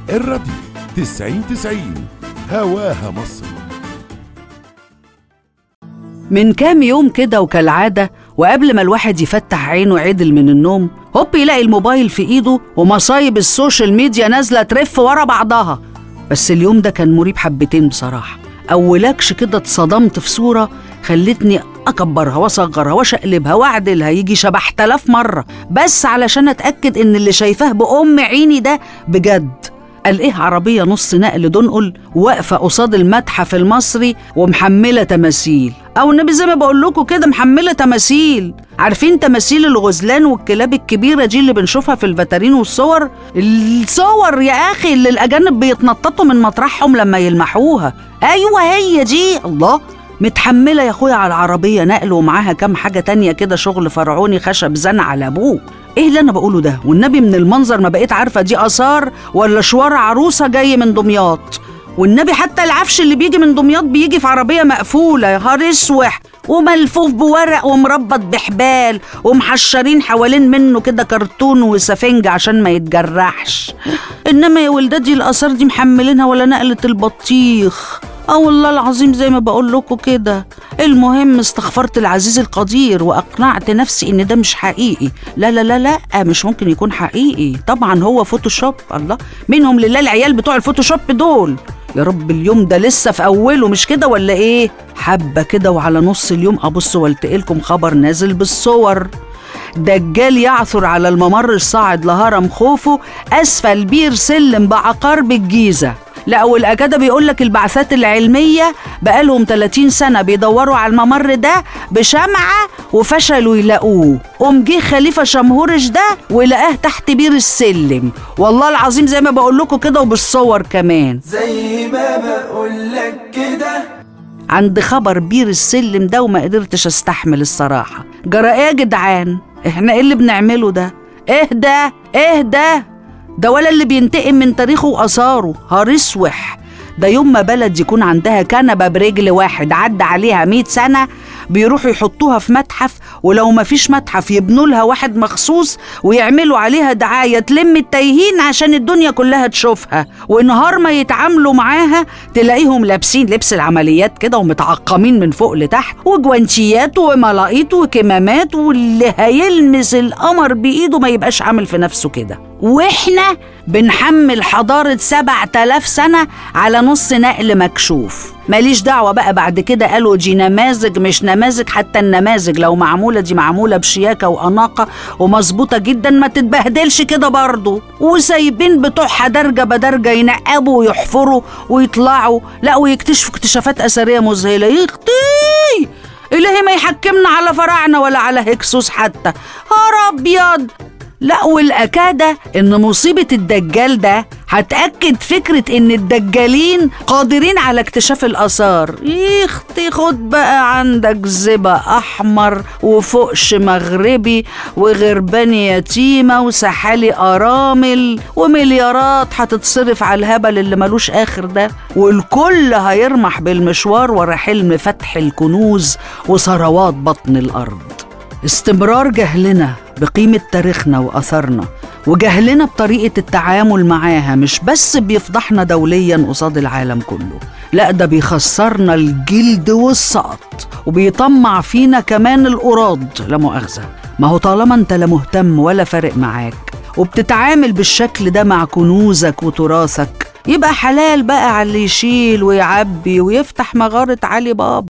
الراديو تسعين تسعين هواها مصر من كام يوم كده وكالعادة وقبل ما الواحد يفتح عينه عدل من النوم هوب يلاقي الموبايل في ايده ومصايب السوشيال ميديا نازلة ترف ورا بعضها بس اليوم ده كان مريب حبتين بصراحة أولكش كده اتصدمت في صورة خلتني أكبرها وأصغرها وأشقلبها وأعدلها يجي شبح تلاف مرة بس علشان أتأكد إن اللي شايفاه بأم عيني ده بجد قال ايه عربيه نص نقل دنقل واقفه قصاد المتحف المصري ومحمله تماثيل او النبي زي ما بقول لكم كده محمله تماثيل عارفين تماثيل الغزلان والكلاب الكبيره دي اللي بنشوفها في الفاترين والصور الصور يا اخي اللي الاجانب بيتنططوا من مطرحهم لما يلمحوها ايوه هي دي الله متحمله يا اخويا على العربيه نقل ومعاها كام حاجه تانية كده شغل فرعوني خشب زن على ابوه ايه اللي انا بقوله ده والنبي من المنظر ما بقيت عارفه دي اثار ولا شوار عروسه جاي من دمياط والنبي حتى العفش اللي بيجي من دمياط بيجي في عربيه مقفوله يا نهار اسوح وملفوف بورق ومربط بحبال ومحشرين حوالين منه كده كرتون وسفنج عشان ما يتجرحش انما يا ولدتي الاثار دي محملينها ولا نقله البطيخ اه والله العظيم زي ما بقول لكم كده المهم استغفرت العزيز القدير واقنعت نفسي ان ده مش حقيقي لا لا لا لا مش ممكن يكون حقيقي طبعا هو فوتوشوب الله منهم لله العيال بتوع الفوتوشوب دول يا رب اليوم ده لسه في اوله مش كده ولا ايه حبه كده وعلى نص اليوم ابص والتقي لكم خبر نازل بالصور دجال يعثر على الممر الصاعد لهرم خوفو اسفل بير سلم بعقار بالجيزه لا والاكاده بيقول لك البعثات العلميه بقالهم 30 سنه بيدوروا على الممر ده بشمعه وفشلوا يلاقوه قوم جه خليفه شمهورش ده ولقاه تحت بير السلم والله العظيم زي ما بقول لكم كده وبالصور كمان زي ما بقولك كده عند خبر بير السلم ده وما قدرتش استحمل الصراحه جرى ايه يا جدعان احنا ايه اللي بنعمله ده ايه ده ايه ده ده ولا اللي بينتقم من تاريخه وآثاره هرسوح ده يوم ما بلد يكون عندها كنبة برجل واحد عدى عليها مئة سنة بيروحوا يحطوها في متحف ولو ما فيش متحف يبنوا لها واحد مخصوص ويعملوا عليها دعاية تلم التايهين عشان الدنيا كلها تشوفها ونهار ما يتعاملوا معاها تلاقيهم لابسين لبس العمليات كده ومتعقمين من فوق لتحت وجوانتيات وملاقيط وكمامات واللي هيلمس القمر بإيده ما يبقاش عامل في نفسه كده واحنا بنحمل حضارة سبع تلاف سنة على نص نقل مكشوف ماليش دعوة بقى بعد كده قالوا دي نماذج مش نماذج حتى النماذج لو معمولة دي معمولة بشياكة وأناقة ومظبوطة جدا ما تتبهدلش كده برضه وسايبين بتوعها درجة بدرجة ينقبوا ويحفروا ويطلعوا لا ويكتشفوا اكتشافات أثرية مذهلة يختي إلهي ما يحكمنا على فراعنة ولا على هكسوس حتى هار أبيض لا والأكادة إن مصيبة الدجال ده هتأكد فكرة إن الدجالين قادرين على اكتشاف الآثار يختي خد بقى عندك زبا أحمر وفقش مغربي وغربان يتيمة وسحالي أرامل ومليارات هتتصرف على الهبل اللي ملوش آخر ده والكل هيرمح بالمشوار ورا حلم فتح الكنوز وثروات بطن الأرض استمرار جهلنا بقيمة تاريخنا وأثرنا وجهلنا بطريقة التعامل معاها مش بس بيفضحنا دوليا قصاد العالم كله لا ده بيخسرنا الجلد والسقط وبيطمع فينا كمان القراض لا مؤاخذة ما هو طالما انت لا مهتم ولا فارق معاك وبتتعامل بالشكل ده مع كنوزك وتراثك يبقى حلال بقى على اللي يشيل ويعبي ويفتح مغارة علي بابا